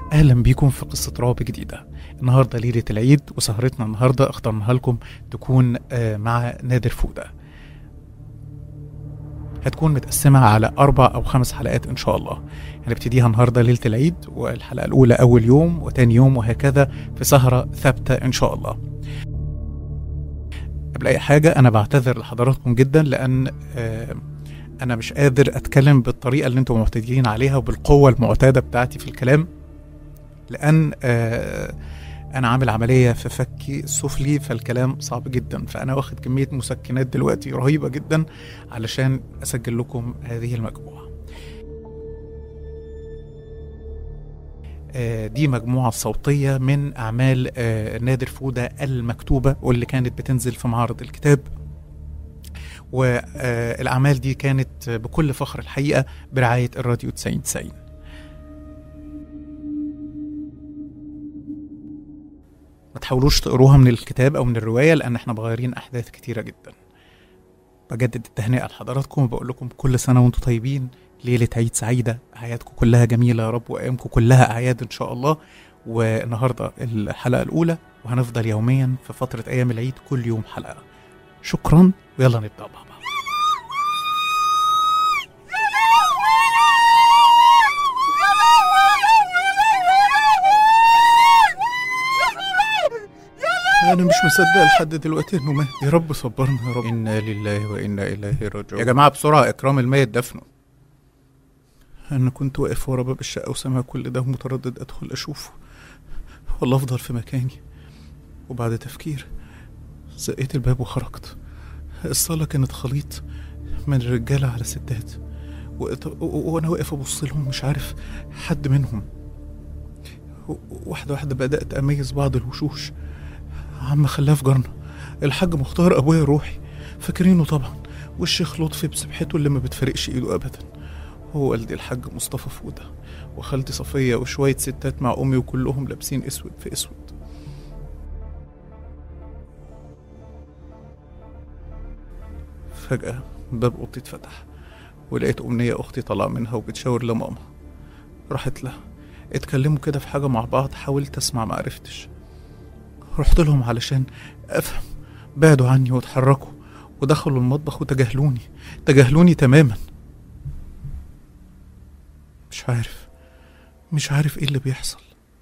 أهلا بيكم في قصة رعب جديدة النهاردة ليلة العيد وسهرتنا النهاردة اخترناها لكم تكون آه، مع نادر فودة هتكون متقسمة على أربع أو خمس حلقات إن شاء الله هنبتديها النهاردة ليلة العيد والحلقة الأولى أول يوم وتاني يوم وهكذا في سهرة ثابتة إن شاء الله قبل أي حاجة أنا بعتذر لحضراتكم جدا لأن آه، أنا مش قادر أتكلم بالطريقة اللي أنتم معتادين عليها وبالقوة المعتادة بتاعتي في الكلام لان آه، انا عامل عمليه في فكي السفلي فالكلام صعب جدا فانا واخد كميه مسكنات دلوقتي رهيبه جدا علشان اسجل لكم هذه المجموعه آه، دي مجموعة صوتية من أعمال آه، نادر فودة المكتوبة واللي كانت بتنزل في معرض الكتاب والأعمال دي كانت بكل فخر الحقيقة برعاية الراديو 90 90 ما تحاولوش تقروها من الكتاب او من الروايه لان احنا مغيرين احداث كتيره جدا بجدد التهنئه لحضراتكم وبقول لكم كل سنه وانتم طيبين ليله عيد سعيده اعيادكم كلها جميله يا رب وايامكم كلها اعياد ان شاء الله والنهارده الحلقه الاولى وهنفضل يوميا في فتره ايام العيد كل يوم حلقه شكرا ويلا نبدا مع بعض انا مش مصدق لحد دلوقتي انه مات يا رب صبرنا يا رب انا لله وانا اليه راجعون يا جماعه بسرعه اكرام الميت دفنه انا كنت واقف ورا باب الشقه وسامع كل ده ومتردد ادخل اشوفه ولا افضل في مكاني وبعد تفكير زقيت الباب وخرجت الصاله كانت خليط من رجاله على ستات وقت- و- و- وانا واقف ابص لهم مش عارف حد منهم و- واحده واحده بدات اميز بعض الوشوش عم خلاف جارنا الحاج مختار ابويا روحي فاكرينه طبعا والشيخ لطفي بسبحته اللي ما بتفرقش ايده ابدا هو والدي الحاج مصطفى فوده وخالتي صفيه وشويه ستات مع امي وكلهم لابسين اسود في اسود فجاه باب اوضتي اتفتح ولقيت امنيه اختي طالعه منها وبتشاور لماما راحت لها اتكلموا كده في حاجه مع بعض حاولت اسمع معرفتش رحت لهم علشان افهم بعدوا عني واتحركوا ودخلوا المطبخ وتجاهلوني تجاهلوني تماما مش عارف مش عارف ايه اللي بيحصل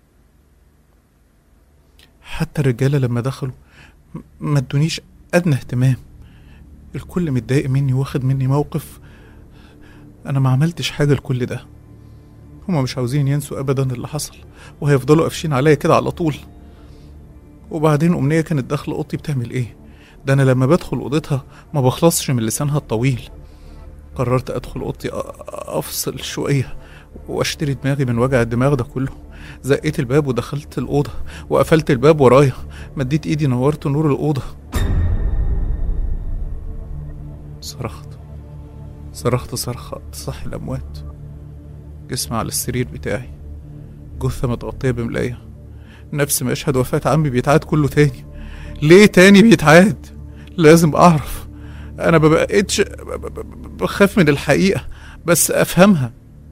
حتى الرجالة لما دخلوا م- ما ادونيش ادنى اهتمام الكل متضايق مني واخد مني موقف انا ما عملتش حاجة لكل ده هما مش عاوزين ينسوا ابدا اللي حصل وهيفضلوا قافشين عليا كده على طول وبعدين أمنية كانت داخلة أوضتي بتعمل إيه؟ ده أنا لما بدخل أوضتها ما بخلصش من لسانها الطويل قررت أدخل أوضتي أ- أفصل شوية وأشتري دماغي من وجع الدماغ ده كله زقيت الباب ودخلت الأوضة وقفلت الباب ورايا مديت إيدي نورت نور الأوضة صرخت صرخت صرخة تصحي الأموات جسمي على السرير بتاعي جثة متغطية بملاية نفس مشهد وفاة عمي بيتعاد كله تاني ليه تاني بيتعاد لازم اعرف انا ما بقتش ب- ب- ب- بخاف من الحقيقة بس افهمها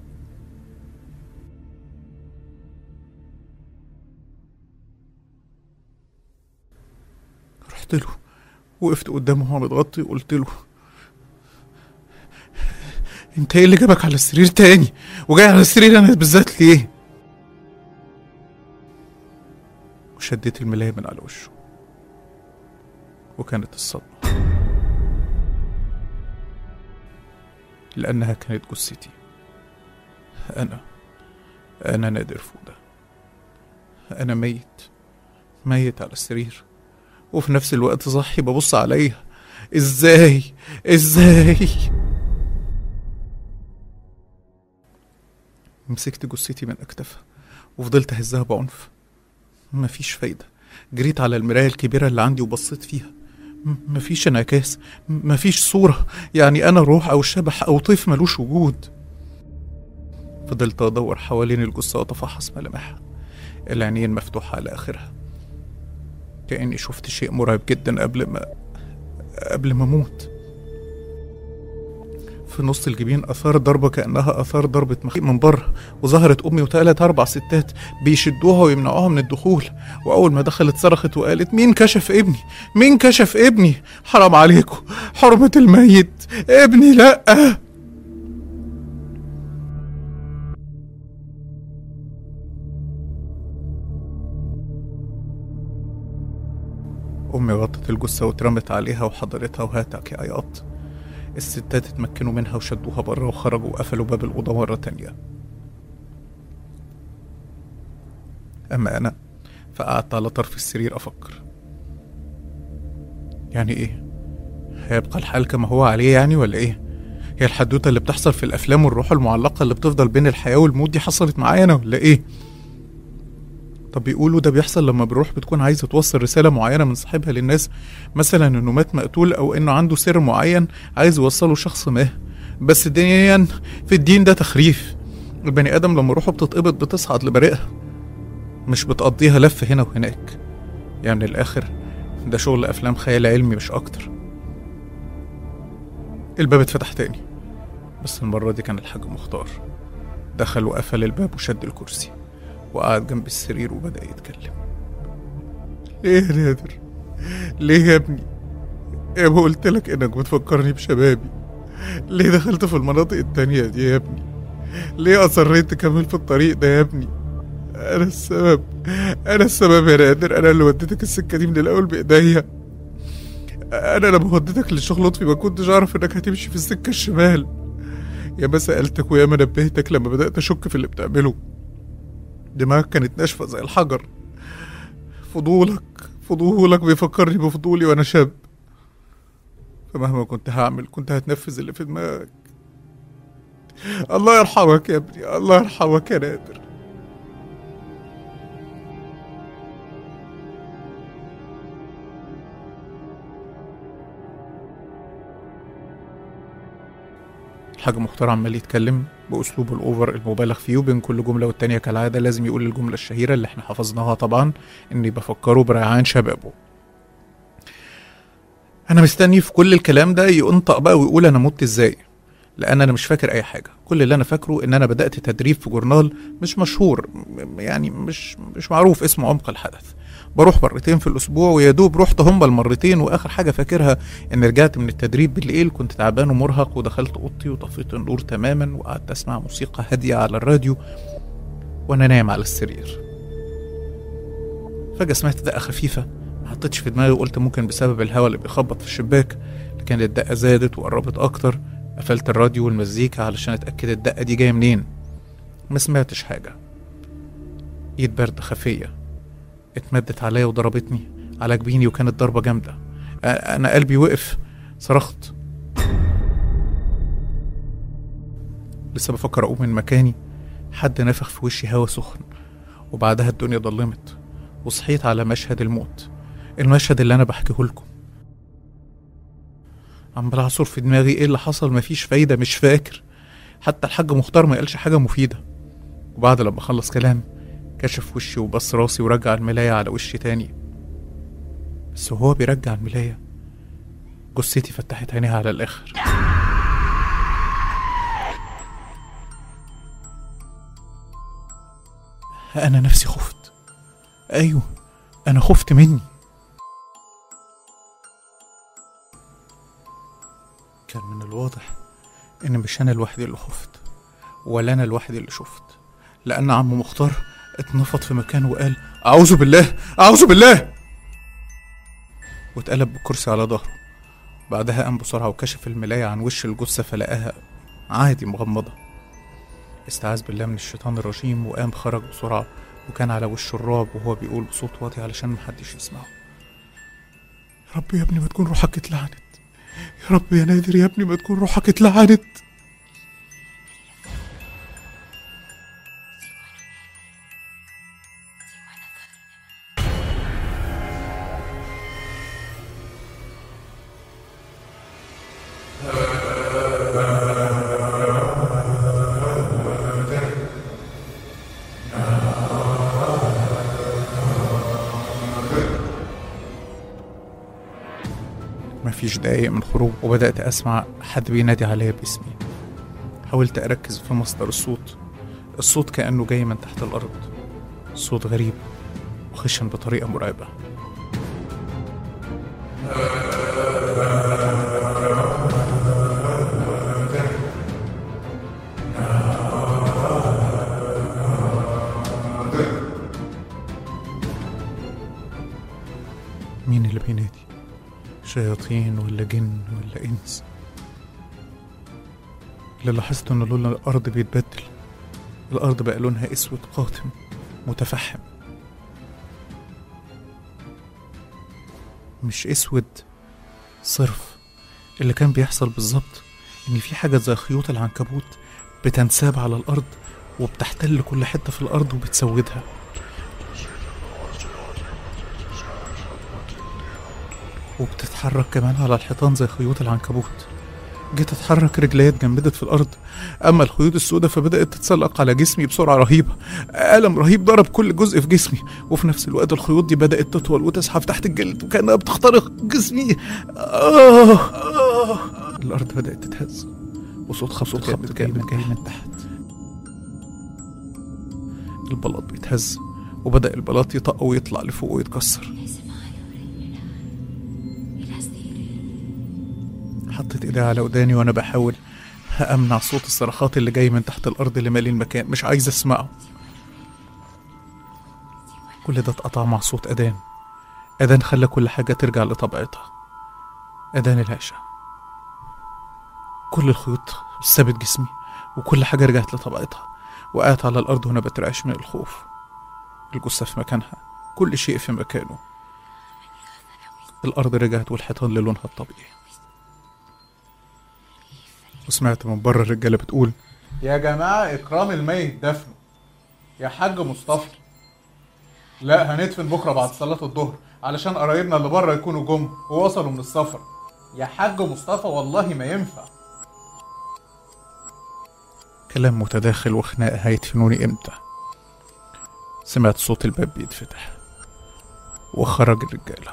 رحت له وقفت قدامه وهو متغطي وقلت له انت ايه اللي جابك على السرير تاني وجاي على السرير انا بالذات ليه وشديت الملاية من على وشه وكانت الصدمة لأنها كانت جثتي أنا أنا نادر فودة أنا ميت ميت على السرير وفي نفس الوقت صحي ببص عليها ازاي ازاي مسكت جثتي من اكتافها وفضلت اهزها بعنف مفيش فايدة جريت على المراية الكبيرة اللي عندي وبصيت فيها م- مفيش انعكاس م- مفيش صورة يعني أنا روح أو شبح أو طيف ملوش وجود فضلت أدور حوالين الجثة وأتفحص ملامحها العينين مفتوحة على آخرها كأني شفت شيء مرعب جدا قبل ما قبل ما أموت في نص الجبين اثار ضربه كانها اثار ضربه مخيط من بره وظهرت امي وثلاث اربع ستات بيشدوها ويمنعوها من الدخول واول ما دخلت صرخت وقالت مين كشف ابني مين كشف ابني حرام عليكم حرمه الميت ابني لا أمي غطت الجثة واترمت عليها وحضرتها وهاتك يا عياط الستات اتمكنوا منها وشدوها بره وخرجوا وقفلوا باب الأوضة مرة تانية أما أنا فقعدت على طرف السرير أفكر يعني إيه؟ هيبقى الحال كما هو عليه يعني ولا إيه؟ هي الحدوتة اللي بتحصل في الأفلام والروح المعلقة اللي بتفضل بين الحياة والموت دي حصلت معايا أنا ولا إيه؟ طب بيقولوا ده بيحصل لما بنروح بتكون عايزة توصل رسالة معينة من صاحبها للناس مثلا انه مات مقتول او انه عنده سر معين عايز يوصله شخص ما بس دينيا في الدين ده تخريف البني ادم لما روحه بتتقبض بتصعد لبريئها مش بتقضيها لف هنا وهناك يعني من الاخر ده شغل افلام خيال علمي مش اكتر الباب اتفتح تاني بس المرة دي كان الحاج مختار دخل وقفل الباب وشد الكرسي وقعد جنب السرير وبدأ يتكلم ليه يا نادر ليه يا ابني يا ما قلت لك انك بتفكرني بشبابي ليه دخلت في المناطق التانية دي يا ابني ليه اصريت تكمل في الطريق ده يا ابني انا السبب انا السبب يا نادر انا اللي وديتك السكة دي من الاول بايديا انا لما وديتك للشغل لطفي ما كنتش اعرف انك هتمشي في السكة الشمال يا ما سألتك ويا ما نبهتك لما بدأت اشك في اللي بتعمله دماغك كانت ناشفة زي الحجر فضولك فضولك بيفكرني بفضولي وانا شاب فمهما كنت هعمل كنت هتنفذ اللي في دماغك الله يرحمك يا ابني الله يرحمك يا نادر الحاج مختار عمال يتكلم بأسلوبه الأوفر المبالغ فيه وبين كل جملة والتانية كالعادة لازم يقول الجملة الشهيرة اللي احنا حفظناها طبعا إني بفكره بريعان شبابه أنا مستني في كل الكلام ده ينطق بقى ويقول أنا مت إزاي لأن أنا مش فاكر أي حاجة كل اللي أنا فاكره إن أنا بدأت تدريب في جورنال مش مشهور م- يعني مش مش معروف اسمه عمق الحدث بروح مرتين في الأسبوع ويا دوب رحت هما المرتين وآخر حاجة فاكرها إن رجعت من التدريب بالليل كنت تعبان ومرهق ودخلت أوضتي وطفيت النور تماما وقعدت أسمع موسيقى هادية على الراديو وأنا نايم على السرير فجأة سمعت دقة خفيفة ما حطيتش في دماغي وقلت ممكن بسبب الهواء اللي بيخبط في الشباك لكن الدقة زادت وقربت أكتر قفلت الراديو والمزيكا علشان أتأكد الدقة دي جاية منين ما سمعتش حاجة إيد برد خفية اتمدت عليا وضربتني على جبيني وكانت ضربة جامدة أ- أنا قلبي وقف صرخت لسه بفكر أقوم من مكاني حد نفخ في وشي هوا سخن وبعدها الدنيا ضلمت وصحيت على مشهد الموت المشهد اللي أنا بحكيه لكم عمال أعصر في دماغي إيه اللي حصل مفيش فايدة مش فاكر حتى الحاج مختار ما قالش حاجة مفيدة وبعد لما خلص كلام كشف وشي وبص راسي ورجع الملاية على وشي تاني بس وهو بيرجع الملاية جثتي فتحت عينيها على الآخر أنا نفسي خفت أيوه أنا خفت مني كان من الواضح إن مش أنا لوحدي اللي خفت ولا أنا لوحدي اللي شفت لأن عم مختار اتنفض في مكانه وقال أعوذ بالله أعوذ بالله واتقلب بالكرسي على ظهره بعدها قام بسرعة وكشف الملاية عن وش الجثة فلقاها عادي مغمضة استعاذ بالله من الشيطان الرجيم وقام خرج بسرعة وكان على وشه الرعب وهو بيقول بصوت واطي علشان محدش يسمعه يا رب يا ابني ما تكون روحك اتلعنت يا رب يا نادر يا ابني ما تكون روحك اتلعنت مفيش دقايق من خروج وبدأت أسمع حد بينادي عليا باسمي حاولت أركز في مصدر الصوت الصوت كأنه جاي من تحت الأرض صوت غريب وخشن بطريقة مرعبة مين اللي بينادي شياطين ولا جن ولا إنس اللي لاحظت إن لون الأرض بيتبدل الأرض بقى لونها أسود قاتم متفحم مش أسود صرف اللي كان بيحصل بالظبط إن في حاجة زي خيوط العنكبوت بتنساب على الأرض وبتحتل كل حتة في الأرض وبتسودها وبتتحرك كمان على الحيطان زي خيوط العنكبوت جيت اتحرك رجليا اتجمدت في الارض اما الخيوط السوداء فبدات تتسلق على جسمي بسرعه رهيبه الم رهيب ضرب كل جزء في جسمي وفي نفس الوقت الخيوط دي بدات تطول وتزحف تحت الجلد وكانها بتخترق جسمي آه آه الارض بدات تتهز وصوت خبط خبط جاي من جاي من تحت البلاط بيتهز وبدا البلاط يطق ويطلع لفوق ويتكسر حطيت ايدي على وداني وانا بحاول امنع صوت الصرخات اللي جاي من تحت الارض اللي مالي المكان مش عايز اسمعه كل ده اتقطع مع صوت اذان اذان خلى كل حاجه ترجع لطبيعتها اذان العشاء كل الخيوط سابت جسمي وكل حاجه رجعت لطبيعتها وقعت على الارض وانا بترعش من الخوف الجثه في مكانها كل شيء في مكانه الارض رجعت والحيطان للونها الطبيعي وسمعت من بره الرجاله بتقول يا جماعة إكرام الميت دفنه يا حاج مصطفى لا هندفن بكرة بعد صلاة الظهر علشان قرايبنا اللي بره يكونوا جم ووصلوا من السفر يا حاج مصطفى والله ما ينفع كلام متداخل وخناقه هيدفنوني امتى سمعت صوت الباب بيتفتح وخرج الرجاله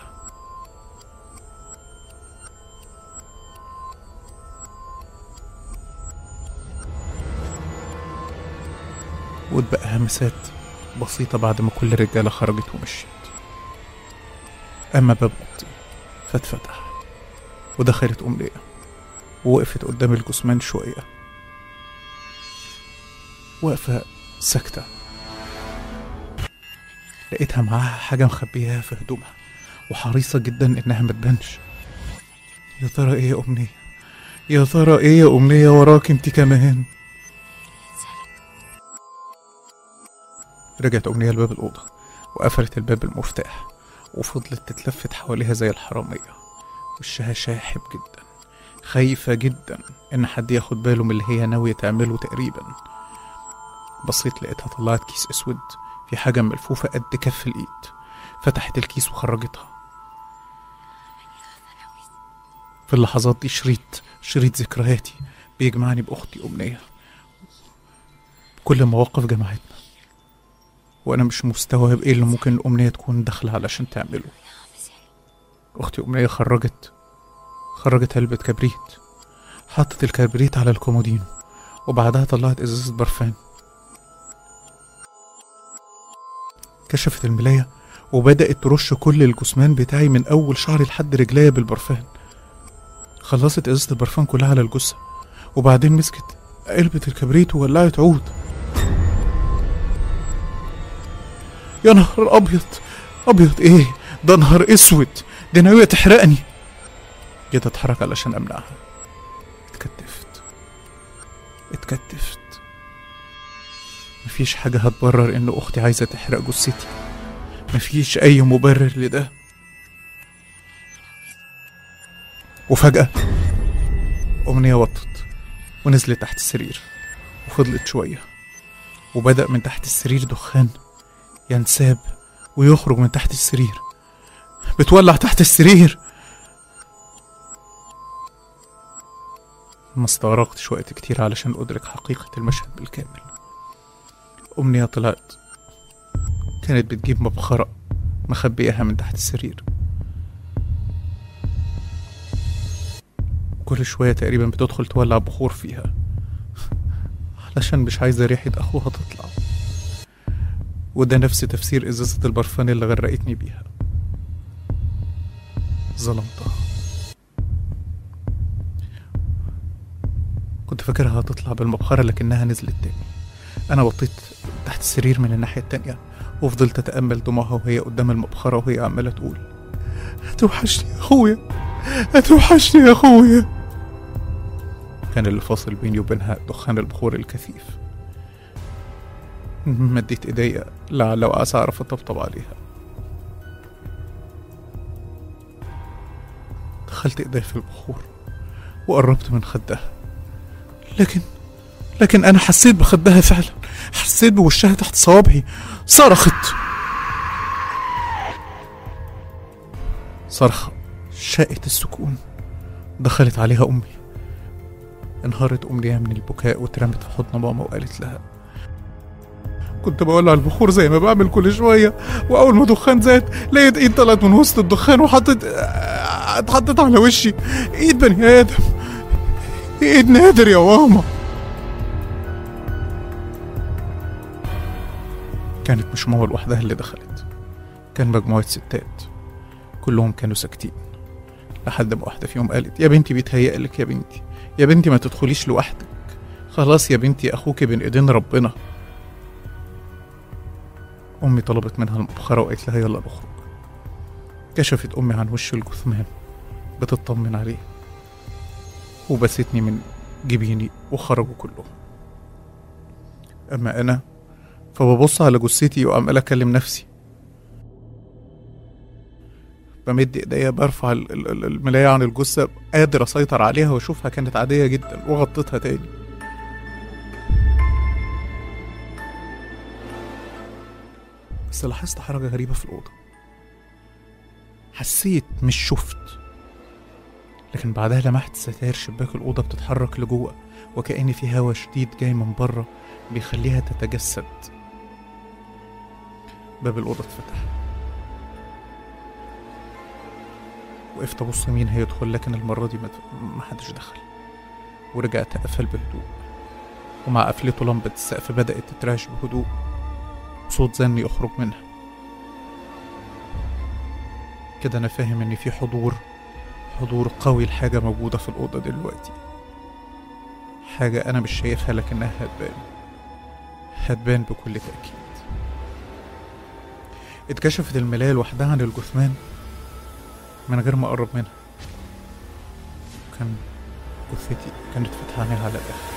واتبقى همسات بسيطة بعد ما كل الرجالة خرجت ومشيت أما باب أوضتي فاتفتح ودخلت أمنية ووقفت قدام الجثمان شوية واقفة ساكتة لقيتها معاها حاجة مخبياها في هدومها وحريصة جدا إنها متبانش يا ترى إيه يا أمنية يا ترى إيه يا أمنية وراك أنت كمان رجعت أمنية لباب الأوضة وقفلت الباب بالمفتاح وفضلت تتلفت حواليها زي الحرامية وشها شاحب جدا خايفة جدا إن حد ياخد باله من اللي هي ناوية تعمله تقريبا بصيت لقيتها طلعت كيس أسود في حاجة ملفوفة قد كف الإيد فتحت الكيس وخرجتها في اللحظات دي شريط شريط ذكرياتي بيجمعني بأختي أمنية كل مواقف جمعتنا وأنا مش مستوعب إيه اللي ممكن الأمنية تكون داخلة علشان تعمله أختي أمنية خرجت خرجت علبة كبريت حطت الكبريت على الكومودينو وبعدها طلعت إزازة برفان كشفت الملاية وبدأت ترش كل الجثمان بتاعي من أول شعري لحد رجليا بالبرفان خلصت إزازة البرفان كلها على الجثة وبعدين مسكت علبة الكبريت وولعت عود يا نهار أبيض أبيض إيه ده نهار أسود دي ناوية تحرقني جيت أتحرك علشان أمنعها اتكتفت اتكتفت مفيش حاجة هتبرر إن أختي عايزة تحرق جثتي مفيش أي مبرر لده وفجأة أمنية وطت ونزلت تحت السرير وفضلت شوية وبدأ من تحت السرير دخان ينساب ويخرج من تحت السرير بتولع تحت السرير ما استغرقتش وقت كتير علشان أدرك حقيقة المشهد بالكامل أمنية طلعت كانت بتجيب مبخرة مخبيها من تحت السرير كل شوية تقريبا بتدخل تولع بخور فيها علشان مش عايزة ريحة أخوها تطلع وده نفس تفسير إزازة البرفان اللي غرقتني بيها ظلمتها كنت فاكرها هتطلع بالمبخرة لكنها نزلت تاني أنا وطيت تحت السرير من الناحية التانية وفضلت أتأمل دموعها وهي قدام المبخرة وهي عمالة تقول هتوحشني يا أخويا هتوحشني يا أخويا كان اللي فاصل بيني وبينها دخان البخور الكثيف مديت ايديا لعل وعسى اعرف اطبطب عليها دخلت ايدي في البخور وقربت من خدها لكن لكن انا حسيت بخدها فعلا حسيت بوشها تحت صوابعي صرخت صرخة شاءت السكون دخلت عليها امي انهارت أمنية من البكاء واترمت في حضن ماما وقالت لها كنت بولع البخور زي ما بعمل كل شوية وأول ما دخان زاد لقيت إيد طلعت من وسط الدخان وحطت اتحطت على وشي إيد بني آدم إيد نادر يا ماما كانت مش ماما لوحدها اللي دخلت كان مجموعة ستات كلهم كانوا ساكتين لحد ما واحدة فيهم قالت يا بنتي بيتهيألك يا بنتي يا بنتي ما تدخليش لوحدك خلاص يا بنتي اخوك بين ايدين ربنا امي طلبت منها المبخره وقالت لها يلا نخرج كشفت امي عن وش الجثمان بتطمن عليه وبستني من جبيني وخرجوا كلهم اما انا فببص على جثتي وعمال اكلم نفسي بمد ايديا برفع ال- ال- ال- الملاية عن الجثة قادر اسيطر عليها واشوفها كانت عادية جدا وغطيتها تاني بس لاحظت حركة غريبة في الأوضة حسيت مش شفت لكن بعدها لمحت ستاير شباك الأوضة بتتحرك لجوه وكأن في هوا شديد جاي من بره بيخليها تتجسد باب الأوضة اتفتح وقفت ابص مين هيدخل لكن المره دي ما- ما حدش دخل ورجعت اقفل بهدوء ومع قفلته لمبة السقف بدأت تترعش بهدوء صوت زني يخرج منها كده أنا فاهم إن في حضور حضور قوي لحاجة موجودة في الأوضة دلوقتي حاجة أنا مش شايفها لكنها هتبان هتبان بكل تأكيد اتكشفت الملاية لوحدها عن الجثمان من غير ما اقرب منها كان جثتي كانت فاتحة عينيها على الاخر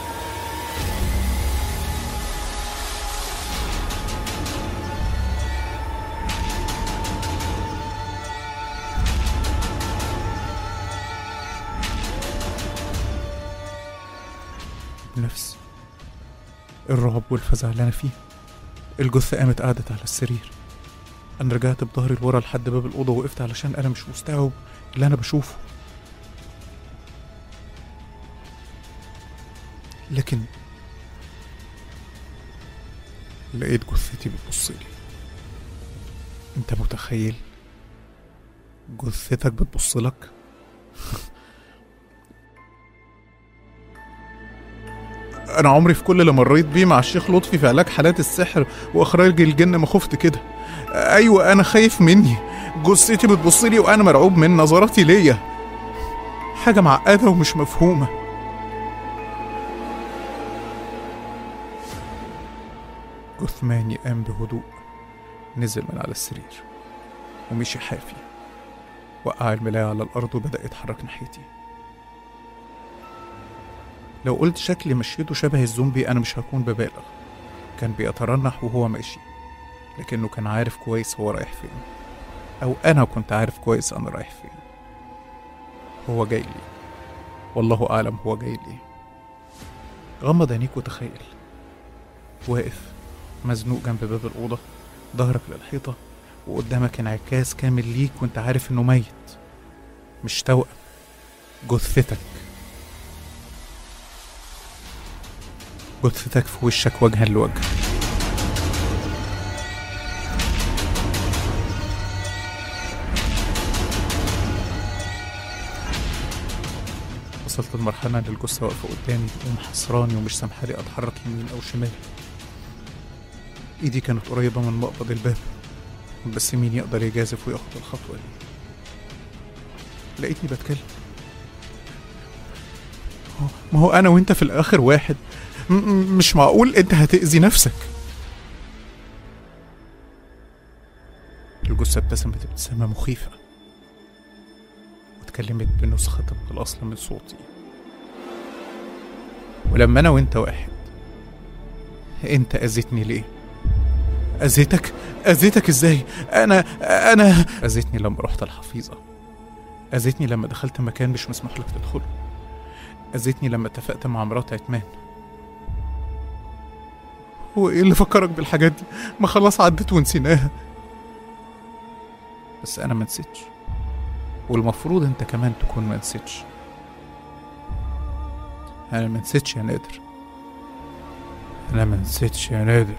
نفس الرعب والفزع اللي انا فيه الجثة قامت قعدت على السرير انا رجعت بظهري لورا لحد باب الاوضه وقفت علشان انا مش مستوعب اللي انا بشوفه لكن لقيت جثتي بتبص لي انت متخيل جثتك بتبص لك انا عمري في كل اللي مريت بيه مع الشيخ لطفي في علاج حالات السحر واخراج الجن ما خفت كده ايوه انا خايف مني جثتي بتبص لي وانا مرعوب من نظراتي ليا حاجه معقده ومش مفهومه جثماني قام بهدوء نزل من على السرير ومشي حافي وقع الملاية على الأرض وبدأ يتحرك ناحيتي لو قلت شكل مشيته شبه الزومبي أنا مش هكون ببالغ كان بيترنح وهو ماشي لكنه كان عارف كويس هو رايح فين أو أنا كنت عارف كويس أنا رايح فين هو جاي لي والله أعلم هو جاي لي غمض عينيك وتخيل واقف مزنوق جنب باب الأوضة ظهرك للحيطة وقدامك انعكاس كامل ليك وانت عارف انه ميت مش توأم جثتك جثتك في وشك وجها لوجه وصلت لمرحلة إن الجثة واقفة قدامي ومحصراني ومش سامحالي أتحرك يمين أو شمال إيدي كانت قريبة من مقبض الباب بس مين يقدر يجازف وياخد الخطوة دي لقيتني بتكلم هو- ما هو أنا وأنت في الآخر واحد م- م- مش معقول أنت هتأذي نفسك الجثة ابتسمت ابتسامة مخيفة واتكلمت بنسخة طبق الأصل من صوتي ولما أنا وأنت واحد أنت أذيتني ليه؟ أذيتك؟ أذيتك إزاي؟ أنا أنا أذيتني لما رحت الحفيظة أذيتني لما دخلت مكان مش مسموح لك تدخله أذيتني لما اتفقت مع مرات عتمان هو إيه اللي فكرك بالحاجات دي؟ ما خلاص عدت ونسيناها بس أنا ما نسيتش والمفروض أنت كمان تكون ما نسيتش أنا ما نسيتش يا نادر أنا ما نسيتش يا نادر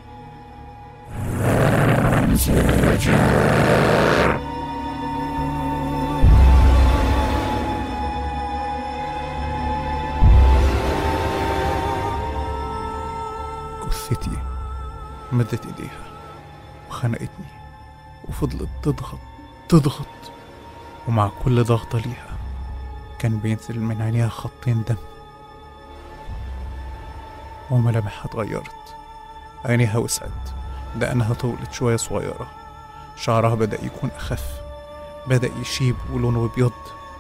جثتي مدت ايديها وخنقتني وفضلت تضغط تضغط ومع كل ضغطة ليها كان بينزل من عينيها خطين دم وملامحها اتغيرت عينيها وسعت دقنها طولت شوية صغيرة شعرها بدأ يكون أخف بدأ يشيب ولونه أبيض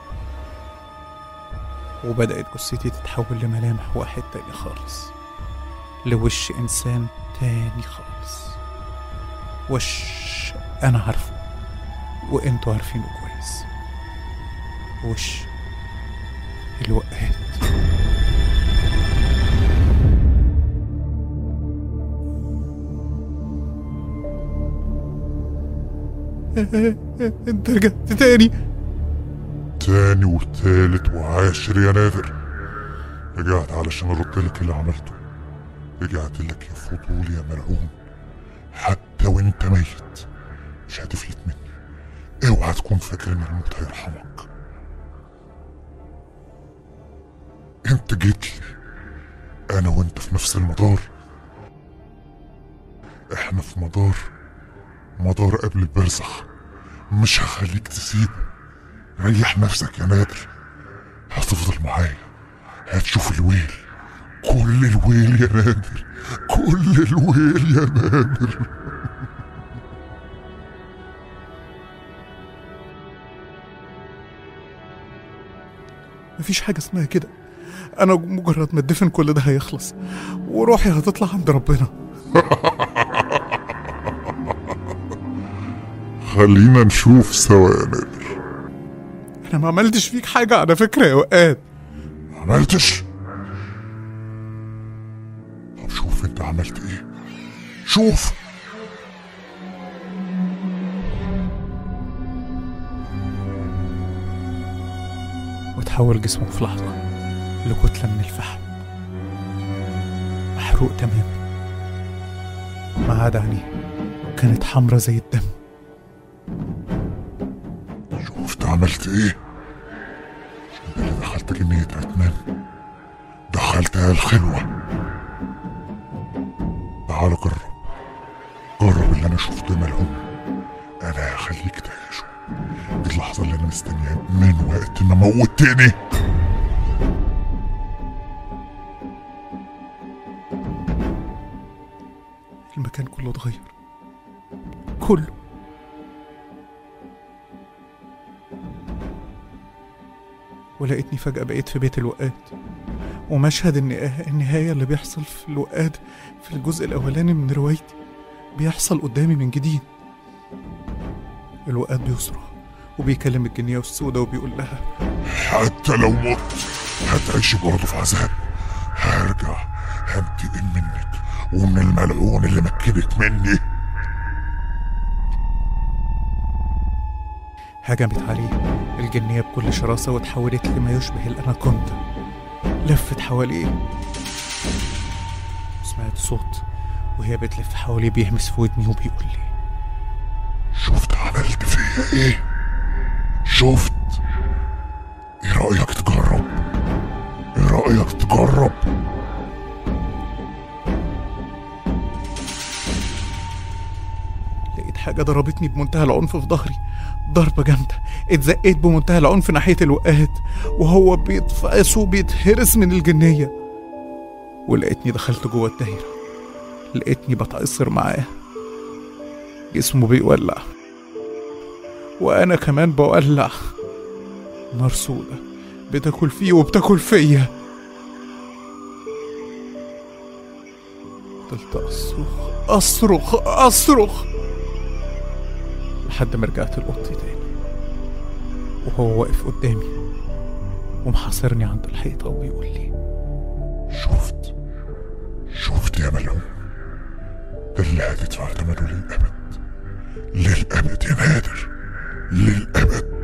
وبدأت جثتي تتحول لملامح واحد تاني خالص لوش إنسان تاني خالص وش أنا عارفه وإنتوا عارفينه كويس وش الوقات انت رجعت تاني تاني وتالت وعاشر يا نادر رجعت علشان ارد لك اللي عملته رجعت لك يا فضول يا ملعون حتى وانت ميت مش هتفلت مني اوعى تكون فاكر ان الموت هيرحمك انت جيت لي انا وانت في نفس المدار احنا في مدار مدار قبل البرزخ مش هخليك تسيبه ريح نفسك يا نادر هتفضل معايا هتشوف الويل كل الويل يا نادر كل الويل يا نادر مفيش حاجة اسمها كده أنا مجرد ما اتدفن كل ده هيخلص وروحي هتطلع عند ربنا خلينا نشوف سوا يا نادر أنا ما عملتش فيك حاجة على فكرة يا وقات عملتش طب شوف انت عملت ايه شوف وتحول جسمه في لحظة لكتلة من الفحم محروق تماما ما عدا عينيه كانت حمرة زي الدم شفت عملت ايه انا اللي دخلت جنية عتمان دخلتها الخلوة تعال جرب جرب اللي انا شفته ملعون انا هخليك تعيشه دي اللحظة اللي انا مستنيها من وقت ما موتني المكان كله اتغير كله ولقيتني فجأة بقيت في بيت الوقاد ومشهد النها- النهاية اللي بيحصل في الوقاد في الجزء الأولاني من روايتي بيحصل قدامي من جديد الوقاد بيصرخ وبيكلم الجنية السوداء وبيقول لها حتى لو مت هتعيش برضه في عذاب هرجع هنتقم منك ومن الملعون اللي مكنك مني هجمت عليه الجنية بكل شراسة وتحولت لما يشبه الأناكوندا لفت حواليه سمعت صوت وهي بتلف حواليه بيهمس في ودني وبيقول لي شفت عملت فيا ايه شفت ايه رأيك تجرب رأيك تجرب لقيت حاجة ضربتني بمنتهى العنف في ظهري ضربة جامدة اتزقيت بمنتهى العنف ناحية الوقات وهو بيتفقس وبيتهرس من الجنية ولقيتني دخلت جوه الدايرة لقيتني بتعصر معاه جسمه بيولع وأنا كمان بولع نار سودة بتاكل فيه وبتاكل فيا فضلت أصرخ أصرخ أصرخ لحد ما رجعت لأوضتي تاني وهو واقف قدامي ومحاصرني عند الحيطة وبيقول لي شفت شفت يا ملعون ده اللي هتدفع ثمنه للأبد للأبد يا نادر للأبد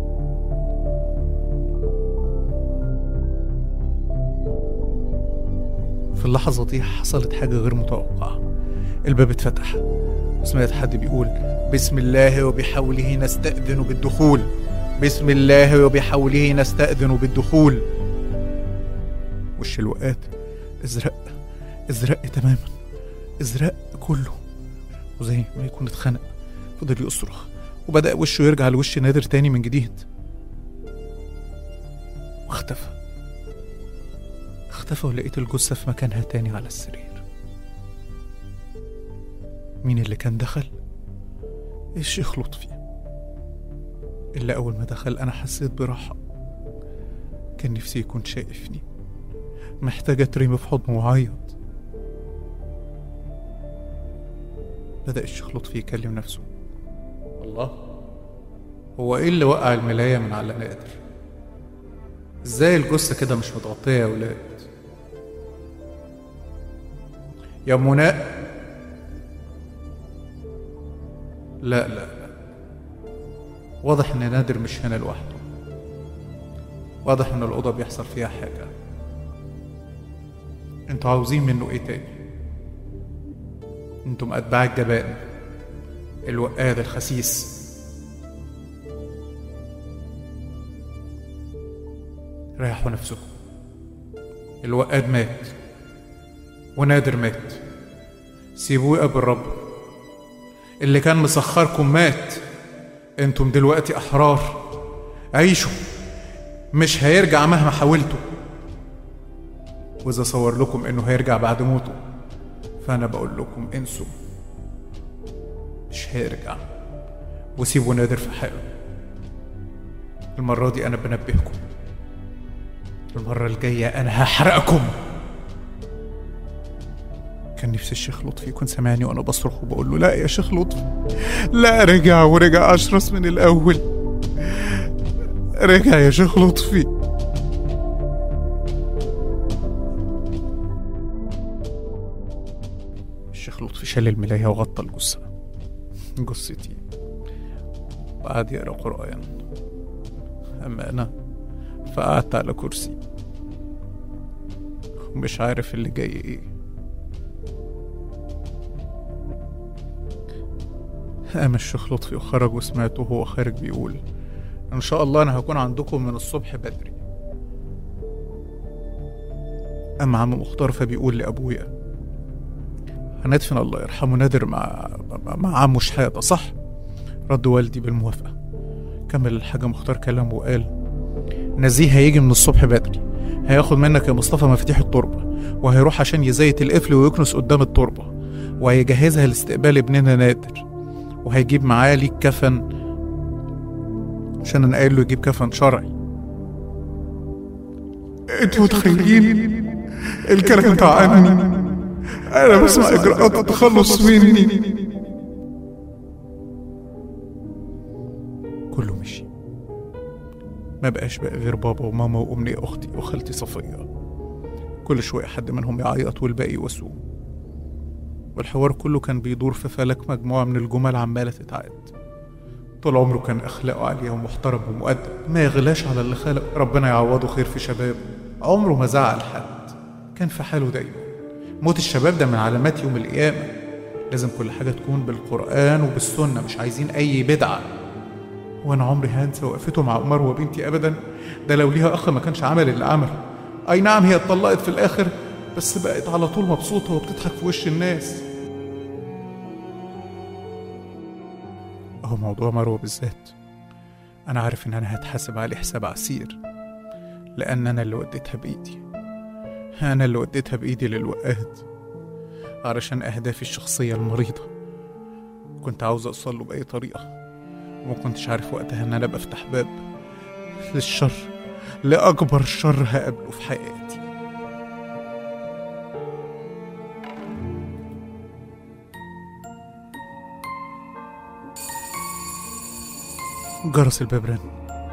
في اللحظة دي حصلت حاجة غير متوقعة الباب اتفتح وسمعت حد بيقول بسم الله وبحوله نستأذن بالدخول بسم الله وبحوله نستأذن بالدخول وش الوقات ازرق ازرق تماما ازرق كله وزي ما يكون اتخنق فضل يصرخ وبدأ وشه يرجع لوش نادر تاني من جديد واختفى اختفى ولقيت الجثة في مكانها تاني على السرير مين اللي كان دخل؟ الشيخ لطفي إلا أول ما دخل أنا حسيت براحة كان نفسي يكون شايفني محتاجة أترمي في حضنه وأعيط بدأ الشيخ لطفي يكلم نفسه الله هو إيه اللي وقع الملاية من على نادر؟ إزاي الجثة كده مش متغطية يا ولاد؟ يا مناء لا لا لا واضح ان نادر مش هنا لوحده واضح ان الاوضه بيحصل فيها حاجه انتوا عاوزين منه ايه تاني انتم اتباع الجبان الوقاد الخسيس ريحوا نفسكم الوقاد مات ونادر مات سيبوه يقابل ربه اللي كان مسخركم مات انتم دلوقتي احرار عيشوا مش هيرجع مهما حاولتوا واذا صور لكم انه هيرجع بعد موته فانا بقول لكم انسوا مش هيرجع وسيبوا نادر في حاله المرة دي أنا بنبهكم المرة الجاية أنا هحرقكم كان نفسي الشيخ لطفي يكون سامعني وانا بصرخ وبقول له لا يا شيخ لطفي لا رجع ورجع اشرس من الاول رجع يا شيخ لطفي الشيخ لطفي شال الملاية وغطى الجثة جثتي وقعد يقرا قرآن أما أنا فقعدت على كرسي ومش عارف اللي جاي ايه قام الشيخ لطفي وخرج وسمعته وهو خارج بيقول ان شاء الله انا هكون عندكم من الصبح بدري اما عم مختار فبيقول لابويا هندفن الله يرحمه نادر مع مع عمه شحاته صح رد والدي بالموافقه كمل الحاج مختار كلامه وقال نزيه هيجي من الصبح بدري هياخد منك يا مصطفى مفاتيح التربه وهيروح عشان يزيت القفل ويكنس قدام التربه وهيجهزها لاستقبال ابننا نادر وهيجيب معاه ليك كفن عشان انا قايل له يجيب كفن شرعي انتوا متخيلين الكلام ده عني انا بسمع اجراءات التخلص مني كله مشي ما بقاش بقى غير بابا وماما وامنية اختي وخالتي صفية كل شوية حد منهم يعيط والباقي يواسوه والحوار كله كان بيدور في فلك مجموعة من الجمل عمالة تتعاد طول عمره كان أخلاقه عالية ومحترم ومؤدب ما يغلاش على اللي خلق ربنا يعوضه خير في شبابه عمره ما زعل حد كان في حاله دايما موت الشباب ده من علامات يوم القيامة لازم كل حاجة تكون بالقرآن وبالسنة مش عايزين أي بدعة وأنا عمري هنسى وقفته مع عمر وبنتي أبدا ده لو ليها أخ ما كانش عمل اللي عمله اي نعم هي اتطلقت في الاخر بس بقت على طول مبسوطة وبتضحك في وش الناس اهو موضوع مروة بالذات انا عارف ان انا هتحاسب عليه حساب عسير لان انا اللي وديتها بايدي انا اللي وديتها بايدي للوقاد علشان اهدافي الشخصية المريضة كنت عاوز اوصل له باي طريقة وما كنتش عارف وقتها ان انا بفتح باب للشر لاكبر شر هقابله في حياتي جرس الباب رن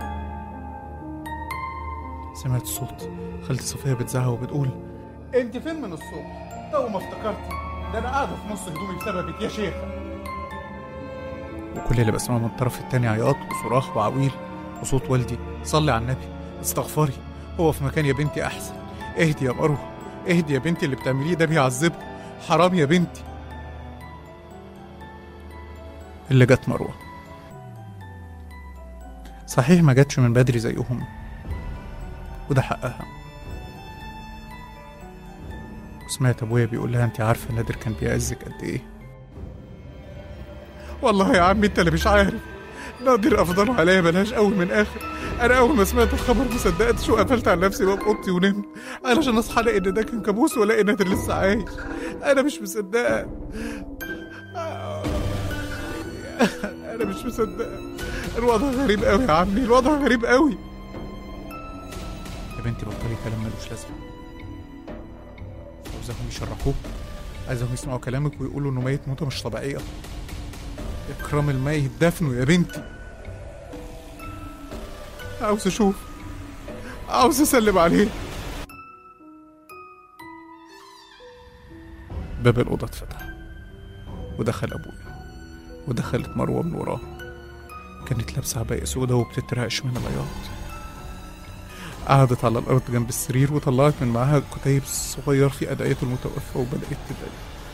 سمعت صوت خالتي صفية بتزعق وبتقول انت فين من الصبح تو ما افتكرتي ده انا قاعدة في نص هدومي بسببك يا شيخة وكل اللي بسمعه من الطرف التاني عياط وصراخ وعويل وصوت والدي صلي على النبي استغفري هو في مكان يا بنتي احسن اهدي يا مروه اهدي يا بنتي اللي بتعمليه ده بيعذبك حرام يا بنتي اللي جت مروه صحيح ما جاتش من بدري زيهم وده حقها وسمعت ابويا بيقول لها انت عارفه نادر كان بيعزك قد ايه والله يا عمي انت اللي مش عارف نادر افضل عليا بلاش قوي من اخر انا اول ما سمعت الخبر ما صدقتش وقفلت على نفسي باب اوضتي ونمت علشان اصحى الاقي ان ده كان كابوس والاقي نادر لسه عايش انا مش مصدقه انا مش مصدقه الوضع غريب قوي يا عمي الوضع غريب قوي يا بنتي بطلي كلام ملوش لازمه عاوزاهم يشرحوه عايزاهم يسمعوا كلامك ويقولوا انه ميت موته مش طبيعيه اكرام الميت دفنه يا بنتي عاوز اشوف عاوز اسلم عليه باب الأوضة اتفتح ودخل أبويا ودخلت مروة من وراه كانت لابسة عباية سودة وبتترعش من العياط قعدت على الأرض جنب السرير وطلعت من معاها كتيب صغير في أدعية المتوفى وبدأت تدعي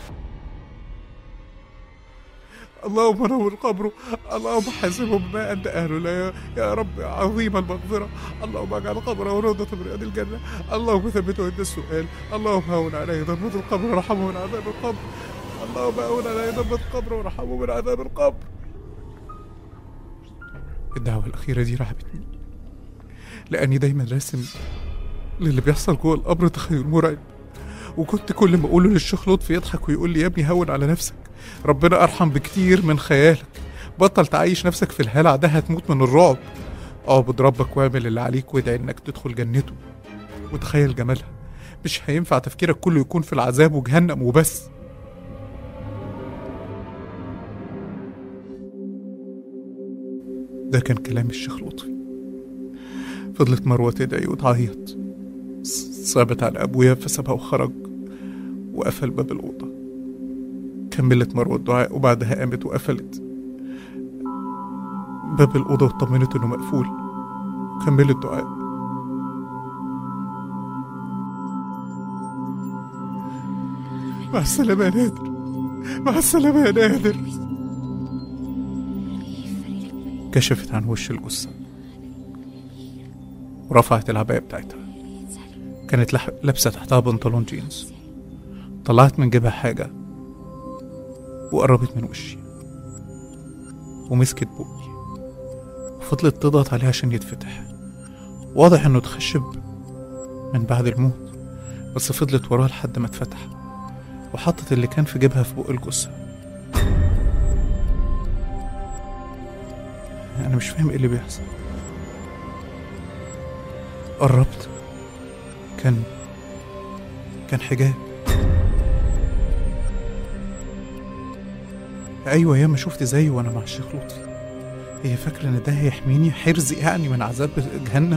اللهم نور قبره اللهم حاسبه بما انت اهله لا يا, يا رب عظيم المغفره اللهم اجعل قبره روضه من رياض الجنه اللهم ثبته عند السؤال اللهم هون عليه ضربة القبر ورحمه من عذاب القبر اللهم هون عليه ضربة القبر ورحمه من عذاب القبر الدعوة الأخيرة دي رعبتني لأني دايما راسم للي بيحصل جوه القبر تخيل مرعب وكنت كل ما أقوله للشيخ لطفي يضحك ويقول لي يا ابني هون على نفسك ربنا أرحم بكتير من خيالك بطل تعيش نفسك في الهلع ده هتموت من الرعب اعبد ربك واعمل اللي عليك وادعي انك تدخل جنته وتخيل جمالها مش هينفع تفكيرك كله يكون في العذاب وجهنم وبس ده كان كلام الشيخ لطفي فضلت مروة تدعي وتعيط ص- صعبت على أبويا فسابها وخرج وقفل باب الأوضة كملت مروة الدعاء وبعدها قامت وقفلت باب الأوضة واطمنت إنه مقفول كملت دعاء مع السلامه يا نادر مع السلامه يا نادر كشفت عن وش الجثة ورفعت العباية بتاعتها كانت لح... لابسة تحتها بنطلون جينز طلعت من جيبها حاجة وقربت من وشي ومسكت بقي وفضلت تضغط عليه عشان يتفتح واضح انه اتخشب من بعد الموت بس فضلت وراه لحد ما اتفتح وحطت اللي كان في جيبها في بق الجثة انا مش فاهم ايه اللي بيحصل قربت كان كان حجاب ايوه ياما شفت زيه وانا مع الشيخ لطفي هي فاكره ان ده هيحميني حرز يعني من عذاب جهنم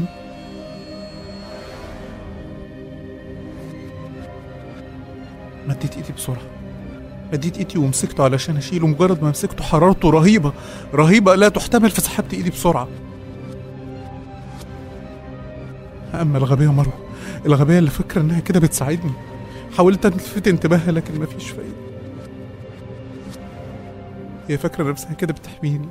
مديت ايدي بسرعه مديت ايدي ومسكته علشان اشيله مجرد ما مسكته حرارته رهيبه رهيبه لا تحتمل فسحبت ايدي بسرعه اما الغبيه مروه الغبيه اللي فاكره انها كده بتساعدني حاولت الفت انتباهها لكن مفيش فايده هي فاكره نفسها كده بتحميني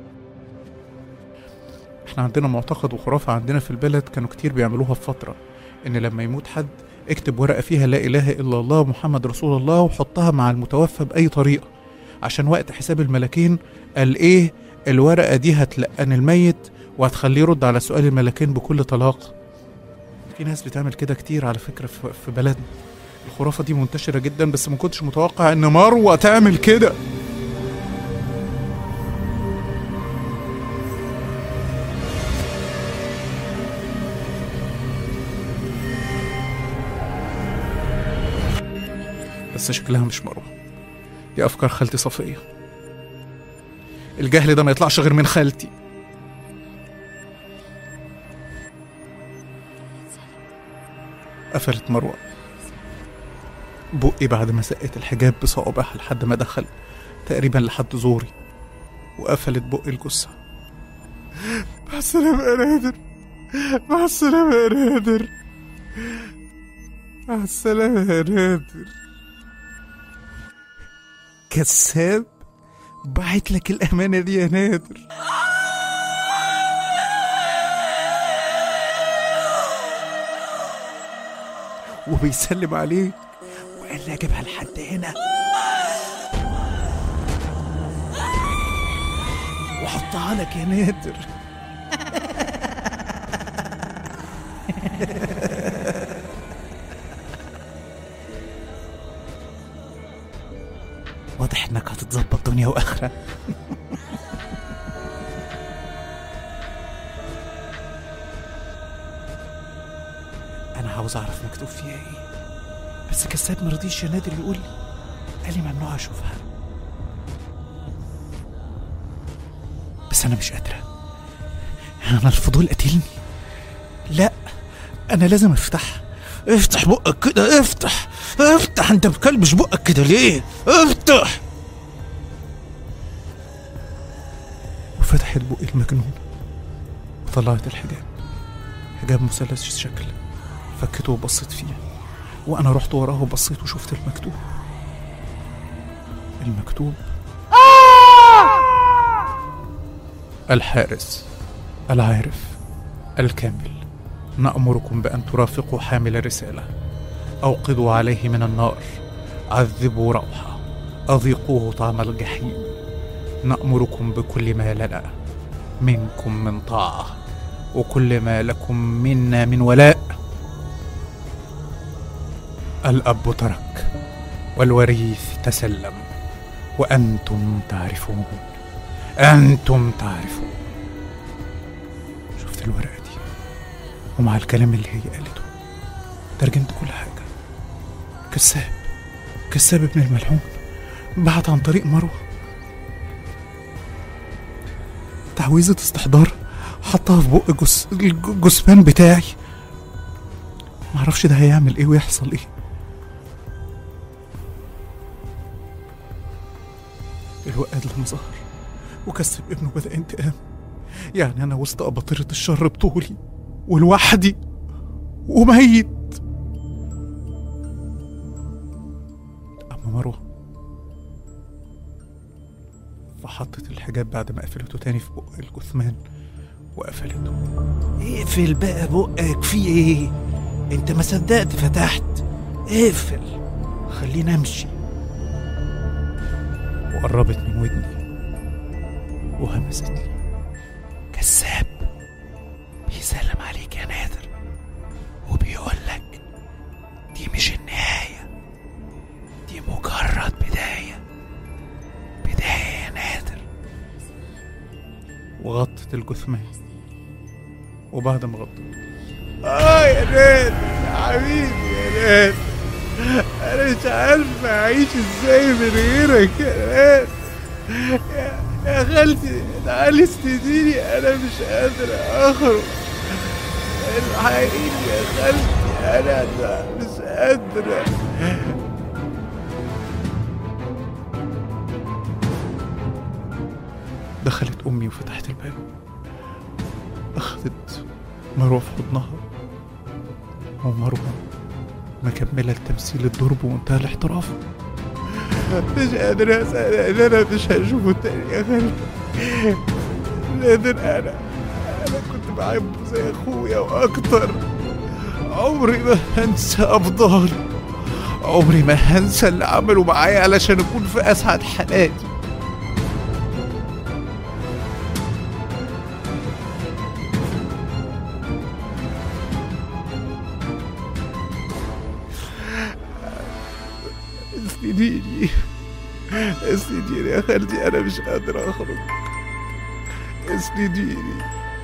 احنا عندنا معتقد وخرافه عندنا في البلد كانوا كتير بيعملوها في فتره ان لما يموت حد اكتب ورقه فيها لا اله الا الله محمد رسول الله وحطها مع المتوفى باي طريقه عشان وقت حساب الملكين قال ايه الورقه دي هتلقن الميت وهتخليه يرد على سؤال الملكين بكل طلاقه في ناس بتعمل كده كتير على فكره في في بلدنا الخرافه دي منتشره جدا بس ما كنتش متوقع ان مروه تعمل كده بس شكلها مش مروه دي افكار خالتي صفيه الجهل ده ما يطلعش غير من خالتي قفلت مروه بقي بعد ما سقت الحجاب بصوابعها لحد ما دخل تقريبا لحد زوري وقفلت بقي الجثة مع السلامة يا نادر مع السلامة يا نادر مع السلامة يا نادر كذاب بعت لك الأمانة دي يا نادر وبيسلم عليك وقال لي اجيبها لحد هنا وحطها لك يا نادر واضح انك هتتظبط دنيا واخره انا عاوز اعرف مكتوب فيها ايه بس كساب مرضيش يا نادر يقول لي قال لي ممنوع اشوفها بس انا مش قادره انا الفضول قتلني لا انا لازم افتحها افتح بقك كده افتح افتح انت مكلبش بقك كده ليه افتح وفتحت بقي المجنون وطلعت الحجاب حجاب مثلث الشكل فكته وبصيت فيه وانا رحت وراه وبصيت وشفت المكتوب المكتوب الحارس العارف الكامل نأمركم بأن ترافقوا حامل الرسالة أوقدوا عليه من النار عذبوا روحه أذيقوه طعم الجحيم نأمركم بكل ما لنا منكم من طاعة وكل ما لكم منا من ولاء الأب ترك والوريث تسلم وأنتم تعرفون أنتم تعرفون شفت الورقة دي ومع الكلام اللي هي قالته ترجمت كل حاجة كذاب كذاب ابن الملعون بعت عن طريق مروة تعويذة استحضار حطها في بق جس... الجثمان بتاعي معرفش ده هيعمل ايه ويحصل ايه الوقاد لما ظهر وكسب ابنه بدأ انتقام يعني أنا وسط أباطرة الشر بطولي ولوحدي وميت أما مروة فحطت الحجاب بعد ما قفلته تاني في بق الجثمان وقفلته اقفل بقى بقك في ايه انت ما صدقت فتحت اقفل خلينا امشي وقربت من ودني وهمستني كذاب بيسلم عليك يا نادر وبيقول لك دي مش النهاية دي مجرد بداية بداية يا نادر وغطت الجثمان وبعد ما غطت اه يا نادر يا حبيبي يا نادر انا مش عارف اعيش ازاي من غيرك يا نادر يا- يا خالتي تعالي استديني انا مش قادر اخرج الحقيقي يا خالتي انا مش قادر دخلت أمي وفتحت الباب أخذت مروة في حضنها ومروة مكملة لتمثيل الضرب ومنتهى الاحتراف مش قادر اسال ان انا مش هشوفه تاني يا خالتي نادر انا انا كنت بحبه زي اخويا واكتر عمري ما هنسى أفضال عمري ما هنسى اللي عملوا معايا علشان أكون في أسعد حالاتي اسنديني اسنديني يا خالتي أنا مش قادر أخرج اسنديني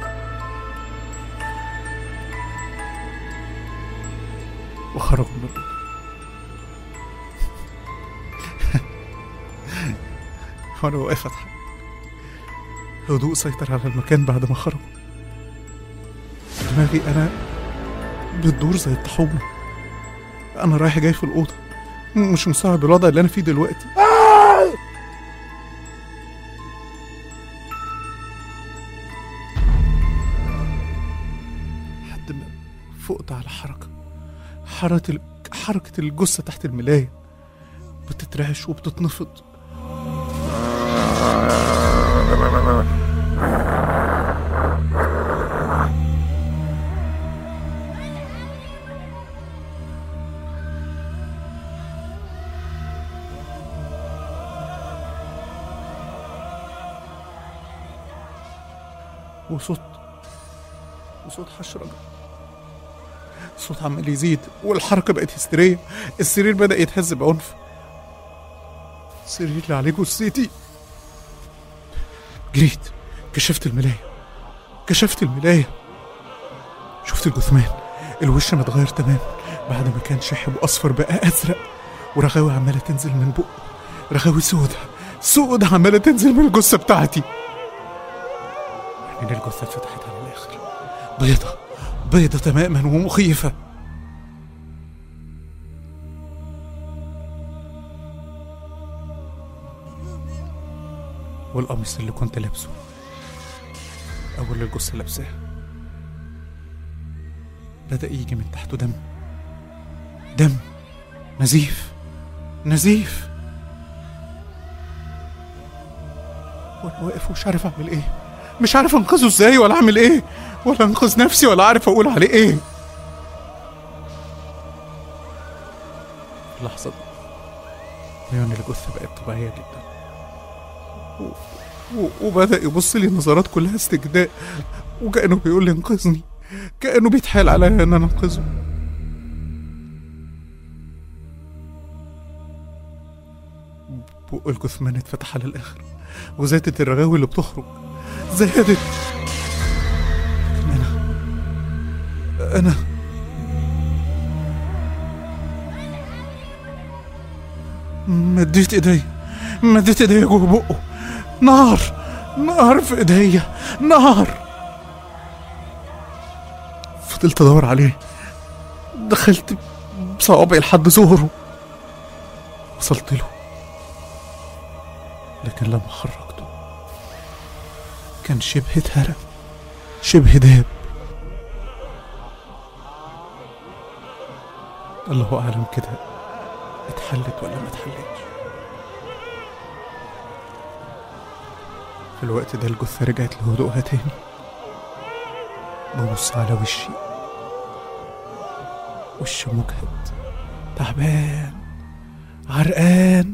وخرجوا من الأوضة وأنا واقف أضحك هدوء سيطر على المكان بعد ما خرجوا دماغي أنا بتدور زي الطاحونة أنا رايح جاي في الأوضة مش مستوعب الوضع اللي أنا فيه دلوقتي لحد ما فقت على حركة حركة ال- حركة الجثة تحت الملاية بتترعش وبتتنفض وصوت وصوت حشرجة الصوت عمال يزيد والحركة بقت هستيرية السرير بدأ يتهز بعنف السرير اللي عليه جثتي جريت كشفت الملاية كشفت الملاية شفت الجثمان الوش متغير تماما بعد ما كان شاحب واصفر بقى ازرق ورغاوي عمالة تنزل من بقه رغاوي سودة سودة عمالة تنزل من الجثة بتاعتي عينين الجثة اتفتحت على الآخر بيضة بيضة تماما ومخيفة والقميص اللي كنت لابسه أو اللي الجثة لابساه بدأ يجي من تحته دم دم نزيف نزيف وانا واقف ومش عارف اعمل ايه مش عارف انقذه ازاي ولا اعمل ايه ولا انقذ نفسي ولا عارف اقول عليه ايه في اللحظة دي عيون الجثة بقت طبيعية جدا و... و... وبدأ يبص لي نظرات كلها استجداء وكأنه بيقول لي انقذني كأنه بيتحايل عليا ان انا انقذه بق الجثمان اتفتح على الاخر وزادت الرغاوي اللي بتخرج زادت لكن انا انا مديت ايدي مديت ايدي جوه بقه نار نار في ايديا نار فضلت ادور عليه دخلت بصوابعي لحد ظهره وصلت له لكن لما خرجته كان شبه اتهرى شبه داب الله اعلم كده اتحلت ولا ما اتحلتش في الوقت ده الجثة رجعت لهدوءها تاني ببص على وشي وش مجهد تعبان عرقان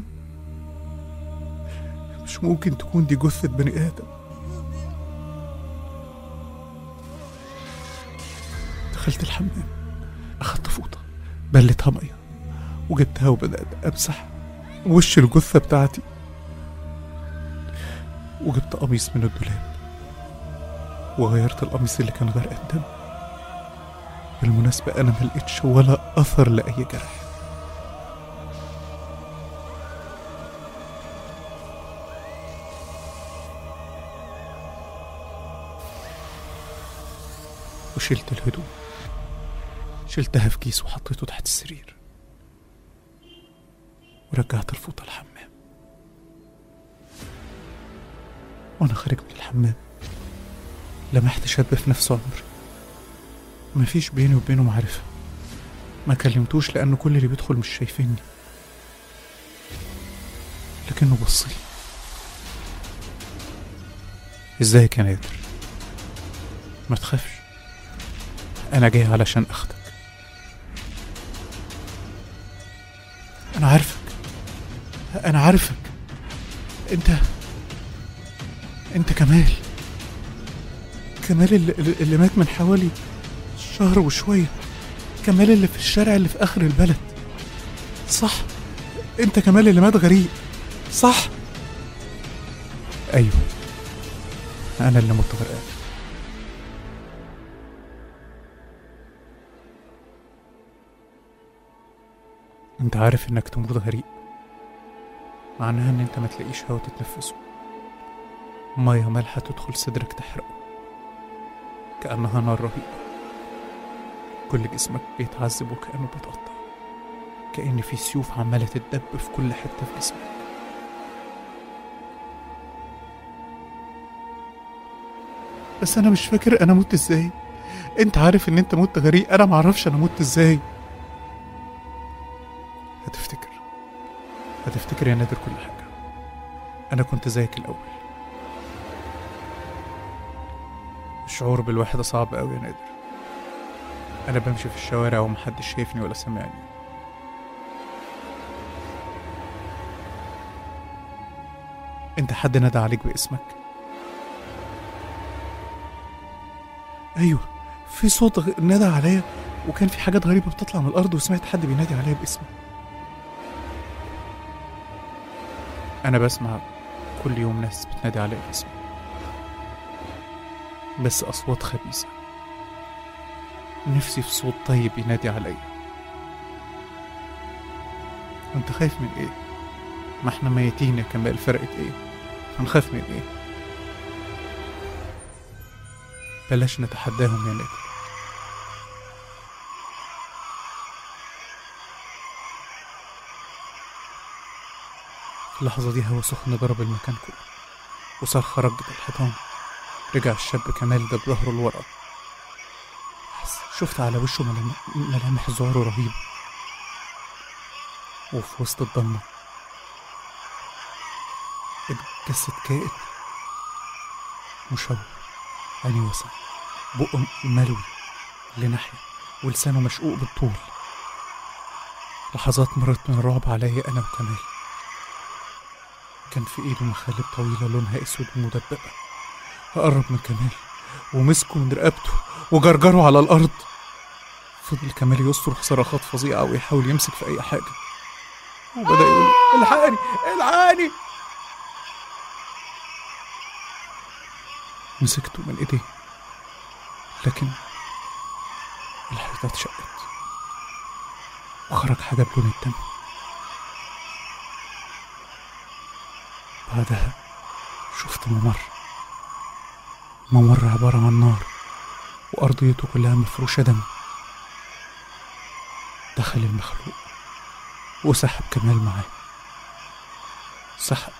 مش ممكن تكون دي جثة بني آدم دخلت الحمام أخدت فوطة بلتها مية وجبتها وبدأت أمسح وش الجثة بتاعتي وجبت قميص من الدولاب وغيرت القميص اللي كان غرقان دم بالمناسبة أنا ملقتش ولا أثر لأي جرح وشلت الهدوم شلتها في كيس وحطيته تحت السرير ورجعت الفوطة الحمام وأنا خارج من الحمام لمحت شاب في نفس عمري مفيش بيني وبينه معرفة ما كلمتوش لأن كل اللي بيدخل مش شايفيني لكنه بصلي ازيك يا نادر ما تخافش انا جاي علشان اخدك انا عارفك انا عارفك انت انت كمال كمال اللي, اللي مات من حوالي شهر وشوية كمال اللي في الشارع اللي في آخر البلد صح انت كمال اللي مات غريب صح ايوه انا اللي مت غرقان انت عارف انك تموت غريق معناها ان انت ما تلاقيش هوا تتنفسه مية مالحة تدخل صدرك تحرقه كأنها نار رهيبة كل جسمك بيتعذب وكأنه بيتقطع كأن في سيوف عمالة تدب في كل حتة في جسمك بس أنا مش فاكر أنا مت إزاي أنت عارف إن أنت مت غريق أنا معرفش أنا مت إزاي هتفتكر هتفتكر يا نادر كل حاجة أنا كنت زيك الأول الشعور بالوحدة صعب أوي يا نادر أنا بمشي في الشوارع ومحدش شايفني ولا سامعني أنت حد نادى عليك باسمك أيوه في صوت غ- نادى عليا وكان في حاجات غريبة بتطلع من الأرض وسمعت حد بينادي عليا باسمي أنا بسمع كل يوم ناس بتنادي عليا باسمي بس أصوات خبيثة نفسي في صوت طيب ينادي عليا انت خايف من ايه ما احنا ميتين يا كمال فرقت ايه هنخاف من ايه بلاش نتحداهم يا نادر في اللحظة دي هوا سخن ضرب المكان كله وصرخة رجت الحيطان رجع الشاب كمال ده بظهره لورا بس شفت على وشه ملام- ملامح ذعر رهيبة وفي وسط الضلمة اتجسد كائن مشوه عيني واسع بقه ملوي لناحية ولسانه مشقوق بالطول لحظات مرت من الرعب عليا أنا وكمال كان في إيده مخالب طويلة لونها أسود ومدببة قرب من كمال ومسكه من رقبته وجرجره على الأرض فضل كمال يصرخ صرخات فظيعة ويحاول يمسك في أي حاجة وبدأ يقول الحقني الحقني مسكته من ايديه لكن الحيطة اتشقت وخرج حاجة بلون الدم بعدها شفت ممر ممر عبارة عن نار وأرضيته كلها مفروشة دم دخل المخلوق وسحب كمال معاه سحب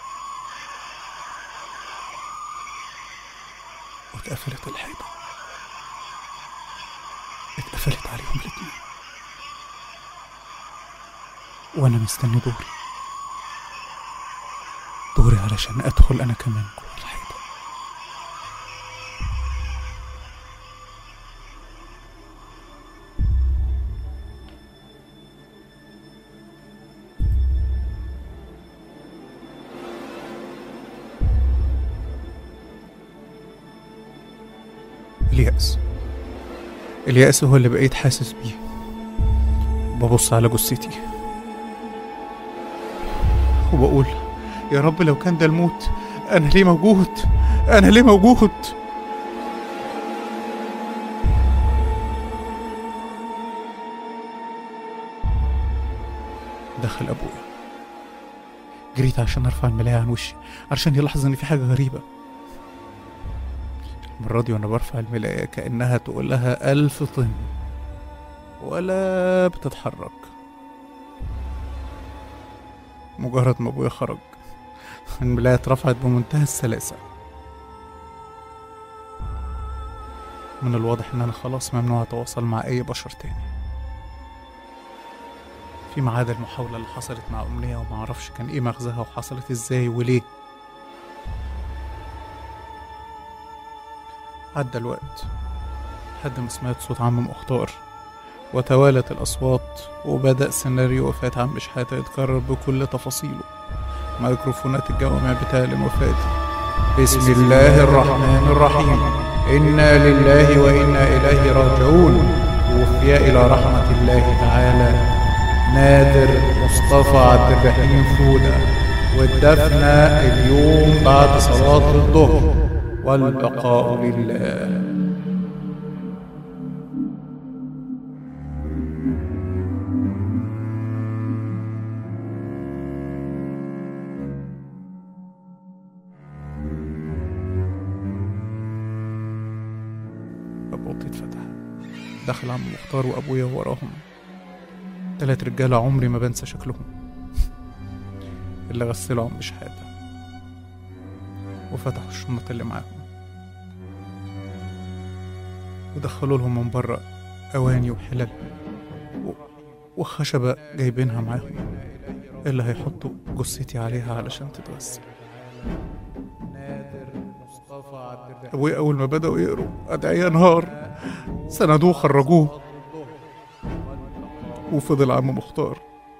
واتقفلت الحيطة اتقفلت عليهم الاتنين وأنا مستني دوري دوري علشان أدخل أنا كمان جوه الحيطة اليأس اليأس هو اللي بقيت حاسس بيه ببص على جثتي وبقول يا رب لو كان ده الموت أنا ليه موجود أنا ليه موجود دخل أبويا جريت عشان أرفع الملاية عن وشي عشان يلاحظ إن في حاجة غريبة المرة دي وأنا برفع الملاية كأنها تقول لها ألف طن ولا بتتحرك مجرد ما أبويا خرج الملاية اترفعت بمنتهى السلاسة من الواضح إن أنا خلاص ممنوع أتواصل مع أي بشر تاني فيما عدا المحاولة اللي حصلت مع أمنية ومعرفش كان إيه مغزاها وحصلت إزاي وليه عدى الوقت لحد ما سمعت صوت عم مختار وتوالت الأصوات وبدأ سيناريو وفاة عم شحاتة يتكرر بكل تفاصيله ميكروفونات الجوامع بتعلن وفاته بسم الله الرحمن الرحيم إنا لله وإنا إليه راجعون توفي إلى رحمة الله تعالى نادر مصطفى عبد الرحيم فودة والدفن اليوم بعد صلاة الظهر والبقاء لله باب اوضتي اتفتح دخل عم مختار وابويا وراهم تلات رجاله عمري ما بنسى شكلهم اللي غسلوا عم شحاته وفتحوا الشنط اللي معاهم ودخلوا لهم من بره اواني وحلل و- وخشبه جايبينها معاهم اللي هيحطوا جثتي عليها علشان تتغسل ابويا اول ما بداوا يقروا ادعيه نهار سندوه خرجوه وفضل عم مختار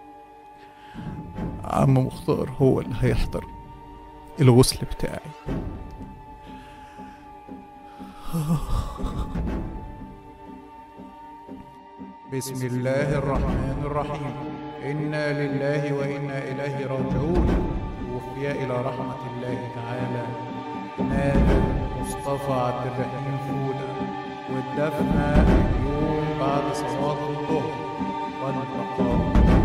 عم مختار هو اللي هيحضر الغسل بتاعي بسم الله الرحمن الرحيم إنا لله وإنا إليه راجعون توفي إلى رحمة الله تعالى نادر مصطفى عبد الرحيم فودة والدفن اليوم بعد صلاة الظهر والبقاء لله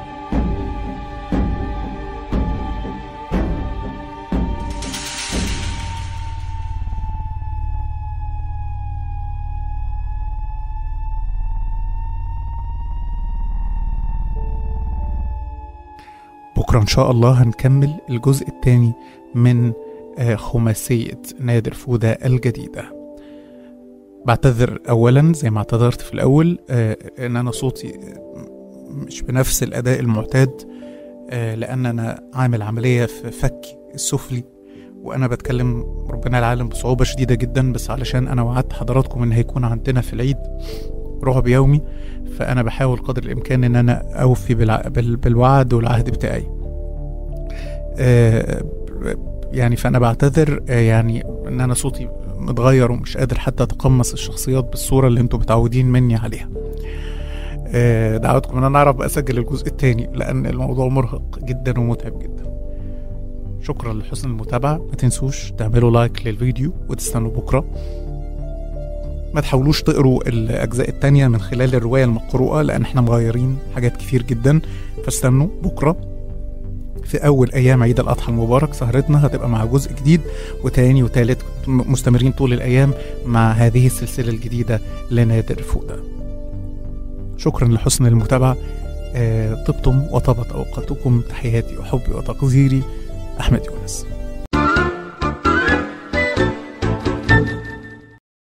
بكرة إن شاء الله هنكمل الجزء الثاني من آه، خماسية نادر فودة الجديدة بعتذر أولا زي ما اعتذرت في الأول آه، إن أنا صوتي آه، مش بنفس الأداء المعتاد آه، لأن أنا عامل عملية في فكي السفلي وأنا بتكلم ربنا العالم بصعوبة شديدة جدا بس علشان أنا وعدت حضراتكم إن هيكون عندنا في العيد رعب يومي فأنا بحاول قدر الإمكان إن أنا أوفي بالع... بال... بالوعد والعهد بتاعي آه، يعني فأنا بعتذر آه، يعني إن أنا صوتي متغير ومش قادر حتى أتقمص الشخصيات بالصورة اللي أنتوا متعودين مني عليها آه، دعوتكم إن أنا أعرف بقى أسجل الجزء التاني لأن الموضوع مرهق جدا ومتعب جدا شكرا لحسن المتابعة ما تنسوش تعملوا لايك للفيديو وتستنوا بكرة ما تحاولوش تقروا الأجزاء التانية من خلال الرواية المقروءة لأن احنا مغيرين حاجات كتير جدا فاستنوا بكرة في أول أيام عيد الأضحى المبارك سهرتنا هتبقى مع جزء جديد وتاني وتالت م- مستمرين طول الأيام مع هذه السلسلة الجديدة لنادر فودة شكرا لحسن المتابعة آه، طبتم وطابت أوقاتكم تحياتي وحبي وتقديري أحمد يونس